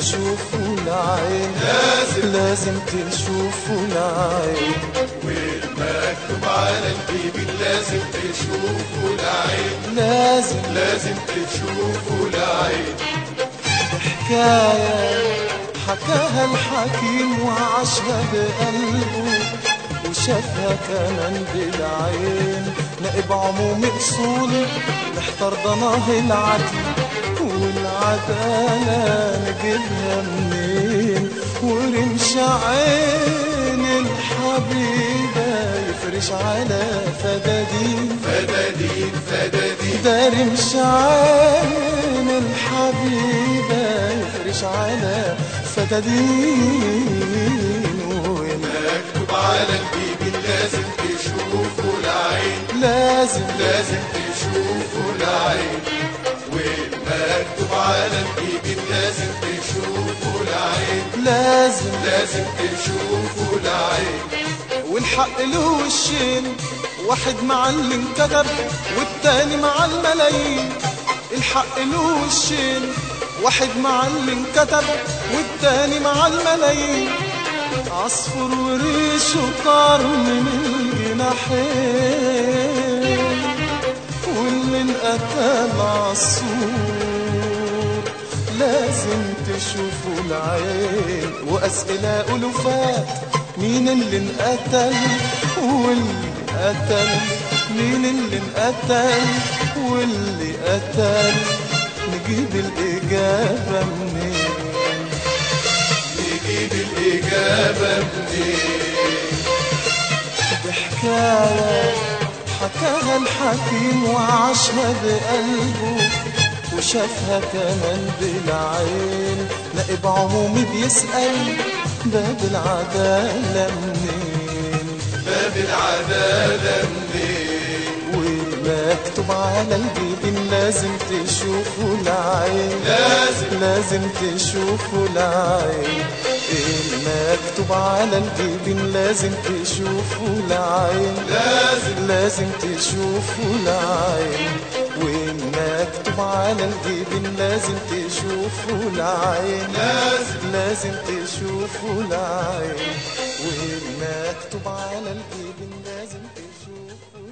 تشوفوا العين لازم لازم تشوفوا العين والمكتوب على الجبين لازم تشوفوا العين لازم لازم تشوفوا العين حكاية حكاها الحكيم وعاشها بقلبه وشافها كمان بالعين نائب عموم اصولي محتار ضناه العدل والعدالة نجيبها منين ورمش عين الحبيبة يفرش على فدادين فدادين فدادين ده رمش عين الحبيبة يفرش على فدادين وين مكتوب على الجبين لازم تشوفوا العين لازم لازم تشوفوا العين والمكتوب على الجبين لازم تشوفوا العين لازم لازم تشوفوا العين والحق له وشين واحد مع اللي انكتب والتاني مع الملايين الحق له وشين واحد مع اللي انكتب والتاني مع الملايين عصفور وريشه طار من الجناحين واللي انقتل عالسور لازم تشوفوا العين وأسئلة ألوفات مين اللي انقتل واللي قتل مين اللي انقتل واللي قتل نجيب الإجابة منين نجيب الإجابة منين بحكاية حكاها الحكيم وعاشها بقلبه وشافها كمان بالعين نائب عمومي بيسأل باب العدالة منين باب العدالة منين ومكتوب على الجبين لازم تشوفوا العين لازم لازم تشوفوا العين المكتوب على الجبين لازم تشوفوا العين لازم لازم تشوفوا العين والمكتوب على الجبين لازم تشوفوا العين لازم لازم تشوفوا العين والمكتوب على الجبين لازم تشوفوا